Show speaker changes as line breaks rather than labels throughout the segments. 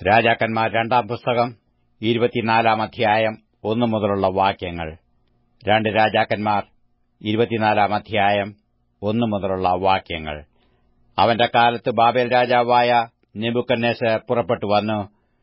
രാജാക്കന്മാർ രണ്ടാം പുസ്തകം ഇരുപത്തിനാലാം അധ്യായം ഒന്നു മുതലുള്ള വാക്യങ്ങൾ രണ്ട് രാജാക്കന്മാർ ഇരുപത്തിനാലാം അധ്യായം ഒന്നു മുതലുള്ള വാക്യങ്ങൾ അവന്റെ കാലത്ത് ബാബേൽ രാജാവായ നെബുക്കന്നേസർ പുറപ്പെട്ടു വന്നു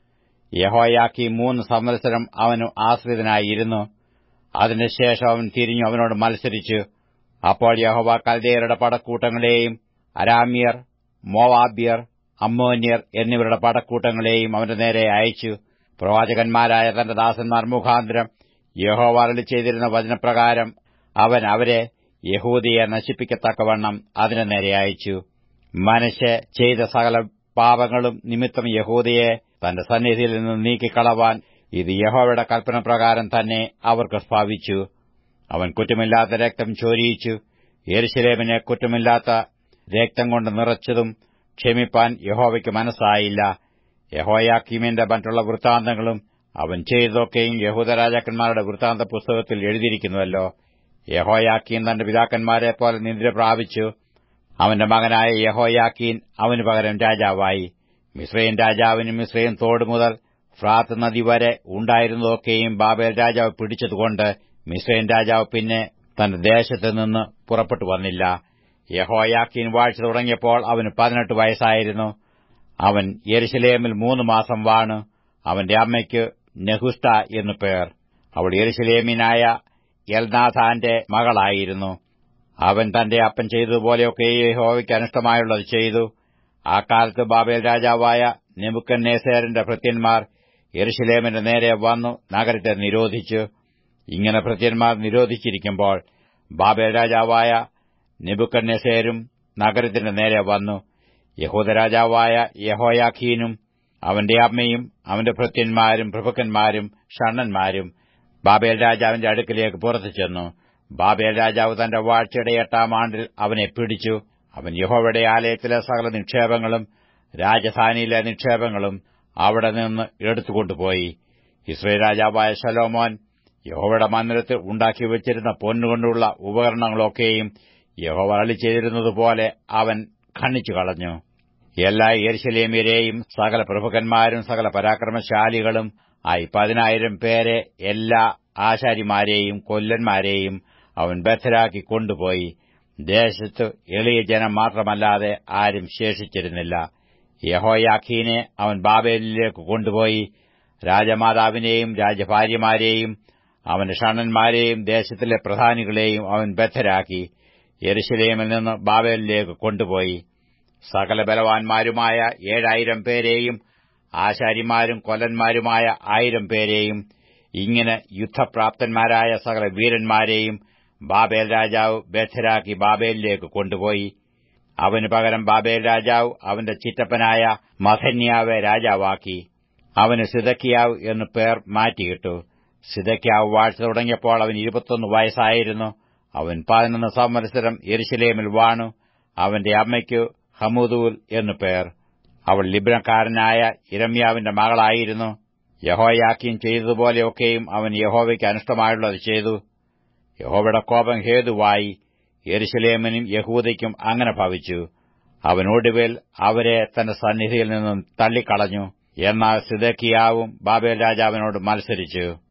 യഹോയാക്കി മൂന്ന് സംവത്സരം അവനു ആശ്രിതനായിരുന്നു അതിനുശേഷം അവൻ തിരിഞ്ഞു അവനോട് മത്സരിച്ചു അപ്പോൾ യഹോവ കൽദയരുടെ പടക്കൂട്ടങ്ങളെയും അരാമ്യർ മോവാബ്യർ അമ്മോന്യർ എന്നിവരുടെ പടക്കൂട്ടങ്ങളെയും അവന്റെ നേരെ അയച്ചു പ്രവാചകന്മാരായ തന്റെ ദാസന്മാർ മുഖാന്തരം യഹോവ അരളി ചെയ്തിരുന്ന വചനപ്രകാരം അവൻ അവരെ യഹൂദിയെ നശിപ്പിക്കത്തക്കവണ്ണം അതിനു നേരെ അയച്ചു മനുഷ്യ ചെയ്ത സകല പാപങ്ങളും നിമിത്തം യഹൂദയെ തന്റെ സന്നിധിയിൽ നിന്ന് നീക്കിക്കളവാൻ ഇത് യഹോവയുടെ കൽപ്പനപ്രകാരം തന്നെ അവർക്ക് ഭാവിച്ചു അവൻ കുറ്റമില്ലാത്ത രക്തം ചോരിയിച്ചു യെരുശലേമിനെ കുറ്റമില്ലാത്ത രക്തം കൊണ്ട് നിറച്ചതും ക്ഷമിപ്പാൻ യഹോവയ്ക്ക് മനസ്സായില്ല യഹോയാക്കീമിന്റെ മറ്റുള്ള വൃത്താന്തങ്ങളും അവൻ ചെയ്തതൊക്കെയും യഹൂദരാജാക്കന്മാരുടെ വൃത്താന്ത പുസ്തകത്തിൽ എഴുതിയിരിക്കുന്നുവല്ലോ യഹോയാക്കീൻ തന്റെ പിതാക്കന്മാരെ പോലെ നിദ്ര പ്രാപിച്ചു അവന്റെ മകനായ യഹോയാക്കീൻ അവന് പകരം രാജാവായി മിശ്രയും രാജാവിനും മിശ്രയും തോട് മുതൽ ഫ്രാത്ത് നദി വരെ ഉണ്ടായിരുന്നതൊക്കെയും ബാബേൽ രാജാവ് പിടിച്ചതുകൊണ്ട് മിശ്രയും രാജാവ് പിന്നെ തന്റെ ദേശത്ത് നിന്ന് പുറപ്പെട്ടു വന്നില്ല യഹോയാക്കീൻ വാഴ്ച തുടങ്ങിയപ്പോൾ അവന് പതിനെട്ട് വയസ്സായിരുന്നു അവൻ യെരുശലേമിൽ മൂന്ന് മാസം വാണു അവന്റെ അമ്മയ്ക്ക് നെഹുഷ്ട എന്നു പേർ അവൾ യെരുശലേമിനായ എൽനാഥാന്റെ മകളായിരുന്നു അവൻ തന്റെ അപ്പൻ ചെയ്തതുപോലെയൊക്കെ യഹോവയ്ക്ക് അനിഷ്ടമായുള്ളത് ചെയ്തു ആ കാലത്ത് ബാബേൽ രാജാവായ നെബുക്കന്നേസേറിന്റെ ഭൃത്യന്മാർ യെരുശലേമിന്റെ നേരെ വന്നു നഗരത്തെ നിരോധിച്ചു ഇങ്ങനെ ഭൃത്യന്മാർ നിരോധിച്ചിരിക്കുമ്പോൾ ബാബേൽ രാജാവായ നെബുക്കന്നേസേരും നഗരത്തിന്റെ നേരെ വന്നു യഹൂദരാജാവായ യഹോയാഖീനും അവന്റെ അമ്മയും അവന്റെ ഭൃത്യന്മാരും പ്രഭുക്കന്മാരും ഷണ്ണന്മാരും ബാബേൽ രാജാവിന്റെ അടുക്കിലേക്ക് പുറത്തു ചെന്നു ബാബേൽ രാജാവ് തന്റെ വാഴ്ചയുടെ എട്ടാം ആണ്ടിൽ അവനെ പിടിച്ചു അവൻ യഹോവയുടെ ആലയത്തിലെ സകല നിക്ഷേപങ്ങളും രാജധാനിയിലെ നിക്ഷേപങ്ങളും അവിടെ നിന്ന് എടുത്തുകൊണ്ടുപോയി ഇസ്രയേൽ രാജാവായ ശലോമോൻ യഹോവയുടെ മന്ദിരത്തിൽ ഉണ്ടാക്കി വച്ചിരുന്ന പൊന്നുകൊണ്ടുള്ള ഉപകരണങ്ങളൊക്കെയും യഹോവ അളി ചെയ്തിരുന്നതുപോലെ അവൻ ഖണ്ഡിച്ചു കളഞ്ഞു എല്ലാ യെരുശലേമ്യരെയും സകല പ്രഭുക്കന്മാരും സകല പരാക്രമശാലികളും ആയി പതിനായിരം പേരെ എല്ലാ ആശാരിമാരെയും കൊല്ലന്മാരെയും അവൻ ബദ്ധരാക്കി കൊണ്ടുപോയി ദേശത്ത് എളിയ ജനം മാത്രമല്ലാതെ ആരും ശേഷിച്ചിരുന്നില്ല യഹോയാഖീനെ അവൻ ബാബേലിലേക്ക് കൊണ്ടുപോയി രാജമാതാവിനെയും രാജഭാര്യമാരെയും അവന്റെ ഷണ്ണന്മാരെയും ദേശത്തിലെ പ്രധാനികളെയും അവൻ ബദ്ധരാക്കി യെരുശലേമിൽ നിന്ന് ബാബേലിലേക്ക് കൊണ്ടുപോയി സകല ബലവാന്മാരുമായ ഏഴായിരം പേരെയും ആശാരിമാരും കൊല്ലന്മാരുമായ ആയിരം പേരെയും ഇങ്ങനെ യുദ്ധപ്രാപ്തന്മാരായ സകല വീരന്മാരെയും ബാബേൽ രാജാവ് ബദ്ധരാക്കി ബാബേലിലേക്ക് കൊണ്ടുപോയി അവന് പകരം ബാബേൽ രാജാവ് അവന്റെ ചിറ്റപ്പനായ മഥന്യാവെ രാജാവാക്കി അവന് സിദക്കിയാവ് എന്നു പേർ മാറ്റിയിട്ടു സിദക്കിയാവ് വാഴ്ച തുടങ്ങിയപ്പോൾ അവൻ ഇരുപത്തൊന്ന് വയസ്സായിരുന്നു അവൻ പതിനൊന്ന് സംവത്സരം എരുശലേമിൽ വാണു അവന്റെ അമ്മയ്ക്കു ഹമുദൂൽ എന്നു പേർ അവൾ ലിബ്നക്കാരനായ ഇരമ്യാവിന്റെ മകളായിരുന്നു യഹോയാക്കിയും ചെയ്തതുപോലെയൊക്കെയും അവൻ യഹോവയ്ക്ക് അനിഷ്ടമായുള്ളത് ചെയ്തു യഹോവയുടെ കോപം ഹേതുവായി യെരുശലേമിനും യഹൂദയ്ക്കും അങ്ങനെ ഭവിച്ചു അവൻ ഒടുവിൽ അവരെ തന്റെ സന്നിധിയിൽ നിന്നും തള്ളിക്കളഞ്ഞു എന്നാൽ സിദക്കിയാവും ബാബേൽ രാജാവിനോട് മത്സരിച്ചു